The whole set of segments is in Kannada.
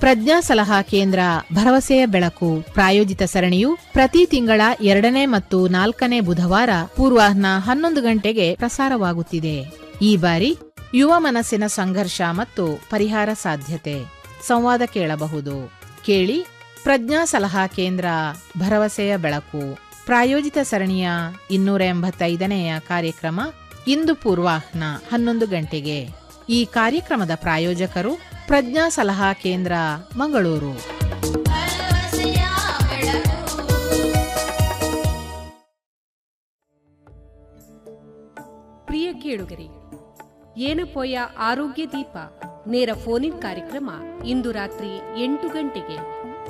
ಪ್ರಜ್ಞಾ ಸಲಹಾ ಕೇಂದ್ರ ಭರವಸೆಯ ಬೆಳಕು ಪ್ರಾಯೋಜಿತ ಸರಣಿಯು ಪ್ರತಿ ತಿಂಗಳ ಎರಡನೇ ಮತ್ತು ನಾಲ್ಕನೇ ಬುಧವಾರ ಪೂರ್ವಾಹ್ನ ಹನ್ನೊಂದು ಗಂಟೆಗೆ ಪ್ರಸಾರವಾಗುತ್ತಿದೆ ಈ ಬಾರಿ ಯುವ ಮನಸ್ಸಿನ ಸಂಘರ್ಷ ಮತ್ತು ಪರಿಹಾರ ಸಾಧ್ಯತೆ ಸಂವಾದ ಕೇಳಬಹುದು ಕೇಳಿ ಪ್ರಜ್ಞಾ ಸಲಹಾ ಕೇಂದ್ರ ಭರವಸೆಯ ಬೆಳಕು ಪ್ರಾಯೋಜಿತ ಸರಣಿಯ ಇನ್ನೂರ ಎಂಬತ್ತೈದನೆಯ ಕಾರ್ಯಕ್ರಮ ಇಂದು ಪೂರ್ವಾಹ್ನ ಹನ್ನೊಂದು ಗಂಟೆಗೆ ಈ ಕಾರ್ಯಕ್ರಮದ ಪ್ರಾಯೋಜಕರು ಪ್ರಜ್ಞಾ ಸಲಹಾ ಕೇಂದ್ರ ಮಂಗಳೂರು ಪ್ರಿಯ ಕೇಳುಗರೆ ಏನಪೋಯ ಆರೋಗ್ಯ ದೀಪ ನೇರ ಫೋನಿನ್ ಕಾರ್ಯಕ್ರಮ ಇಂದು ರಾತ್ರಿ ಎಂಟು ಗಂಟೆಗೆ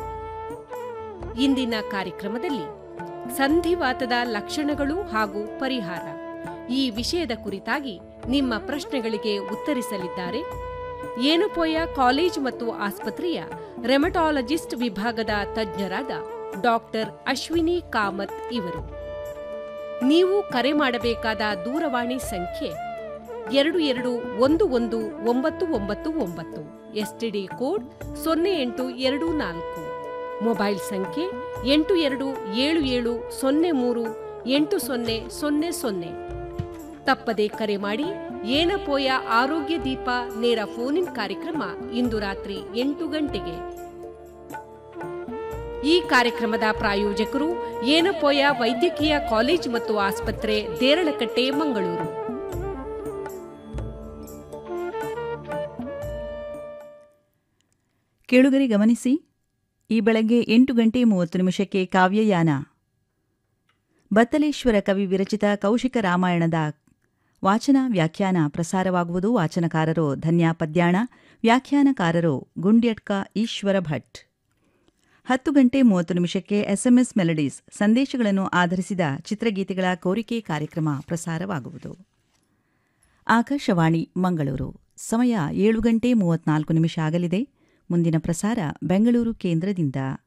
ಇಂದಿನ ಕಾರ್ಯಕ್ರಮದಲ್ಲಿ ಸಂಧಿವಾತದ ಲಕ್ಷಣಗಳು ಹಾಗೂ ಪರಿಹಾರ ಈ ವಿಷಯದ ಕುರಿತಾಗಿ ನಿಮ್ಮ ಪ್ರಶ್ನೆಗಳಿಗೆ ಉತ್ತರಿಸಲಿದ್ದಾರೆ ಏನಪೋಯ ಕಾಲೇಜ್ ಮತ್ತು ಆಸ್ಪತ್ರೆಯ ರೆಮಟಾಲಜಿಸ್ಟ್ ವಿಭಾಗದ ತಜ್ಞರಾದ ಡಾಕ್ಟರ್ ಅಶ್ವಿನಿ ಕಾಮತ್ ಇವರು ನೀವು ಕರೆ ಮಾಡಬೇಕಾದ ದೂರವಾಣಿ ಸಂಖ್ಯೆ ಎರಡು ಎರಡು ಒಂದು ಒಂದು ಒಂಬತ್ತು ಒಂಬತ್ತು ಒಂಬತ್ತು ಎಸ್ಟಿಡಿ ಕೋಡ್ ಸೊನ್ನೆ ಎಂಟು ಎರಡು ನಾಲ್ಕು ಮೊಬೈಲ್ ಸಂಖ್ಯೆ ಎಂಟು ಎರಡು ಏಳು ಏಳು ಸೊನ್ನೆ ಮೂರು ಎಂಟು ಸೊನ್ನೆ ಸೊನ್ನೆ ಸೊನ್ನೆ ತಪ್ಪದೆ ಕರೆ ಮಾಡಿ ಏನಪೋಯ ಆರೋಗ್ಯ ದೀಪ ನೇರ ಫೋನಿನ್ ಕಾರ್ಯಕ್ರಮ ಇಂದು ರಾತ್ರಿ ಎಂಟು ಗಂಟೆಗೆ ಈ ಕಾರ್ಯಕ್ರಮದ ಪ್ರಾಯೋಜಕರು ಏನಪೋಯ ವೈದ್ಯಕೀಯ ಕಾಲೇಜ್ ಮತ್ತು ಆಸ್ಪತ್ರೆ ದೇರಳಕಟ್ಟೆ ಮಂಗಳೂರು ಕೇಳುಗರಿ ಗಮನಿಸಿ ಈ ಬೆಳಗ್ಗೆ ಎಂಟು ಗಂಟೆ ಮೂವತ್ತು ನಿಮಿಷಕ್ಕೆ ಕಾವ್ಯಯಾನ ಬತ್ತಲೇಶ್ವರ ಕವಿ ವಿರಚಿತ ಕೌಶಿಕ ರಾಮಾಯಣದ ವಾಚನ ವ್ಯಾಖ್ಯಾನ ಪ್ರಸಾರವಾಗುವುದು ವಾಚನಕಾರರು ಧನ್ಯಾ ಪದ್ಯಾಣ ವ್ಯಾಖ್ಯಾನಕಾರರು ಗುಂಡ್ಯಟ್ಕ ಈಶ್ವರ ಭಟ್ ಹತ್ತು ಗಂಟೆ ಮೂವತ್ತು ನಿಮಿಷಕ್ಕೆ ಎಸ್ಎಂಎಸ್ ಮೆಲಡೀಸ್ ಸಂದೇಶಗಳನ್ನು ಆಧರಿಸಿದ ಚಿತ್ರಗೀತೆಗಳ ಕೋರಿಕೆ ಕಾರ್ಯಕ್ರಮ ಪ್ರಸಾರವಾಗುವುದು ಆಕಾಶವಾಣಿ ಮಂಗಳೂರು ಸಮಯ ಏಳು ಗಂಟೆ ಮೂವತ್ನಾಲ್ಕು ನಿಮಿಷ ಆಗಲಿದೆ ಮುಂದಿನ ಪ್ರಸಾರ ಬೆಂಗಳೂರು ಕೇಂದ್ರದಿಂದ